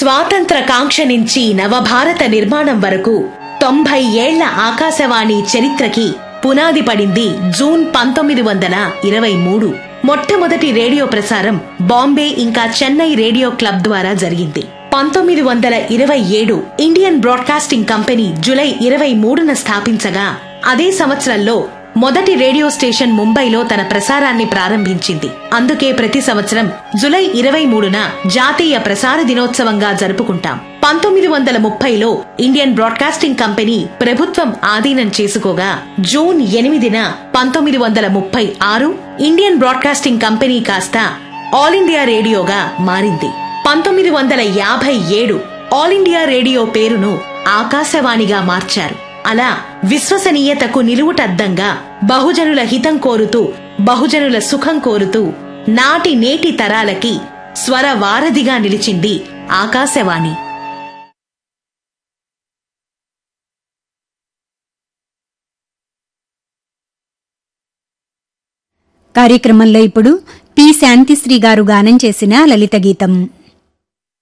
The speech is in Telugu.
స్వాతంత్ర కాంక్ష నుంచి నవభారత నిర్మాణం వరకు తొంభై ఏళ్ల ఆకాశవాణి చరిత్రకి పునాది పడింది జూన్ పంతొమ్మిది వందల ఇరవై మూడు మొట్టమొదటి రేడియో ప్రసారం బాంబే ఇంకా చెన్నై రేడియో క్లబ్ ద్వారా జరిగింది పంతొమ్మిది వందల ఇరవై ఏడు ఇండియన్ బ్రాడ్కాస్టింగ్ కంపెనీ జులై ఇరవై మూడున స్థాపించగా అదే సంవత్సరంలో మొదటి రేడియో స్టేషన్ ముంబైలో తన ప్రసారాన్ని ప్రారంభించింది అందుకే ప్రతి సంవత్సరం జులై ఇరవై మూడున జాతీయ ప్రసార దినోత్సవంగా జరుపుకుంటాం పంతొమ్మిది వందల ముప్పైలో ఇండియన్ బ్రాడ్కాస్టింగ్ కంపెనీ ప్రభుత్వం ఆధీనం చేసుకోగా జూన్ ఎనిమిదిన పంతొమ్మిది వందల ముప్పై ఆరు ఇండియన్ బ్రాడ్కాస్టింగ్ కంపెనీ కాస్త ఆల్ ఇండియా రేడియోగా మారింది పంతొమ్మిది వందల యాభై ఏడు ఆల్ ఇండియా రేడియో పేరును ఆకాశవాణిగా మార్చారు అలా విశ్వసనీయతకు నిలువుటద్దంగా బహుజనుల హితం కోరుతూ బహుజనుల సుఖం కోరుతూ నాటి నేటి తరాలకి స్వర వారధిగా నిలిచింది ఆకాశవాణి కార్యక్రమంలో ఇప్పుడు పి శాంతిశ్రీ గారు గానం చేసిన లలిత గీతం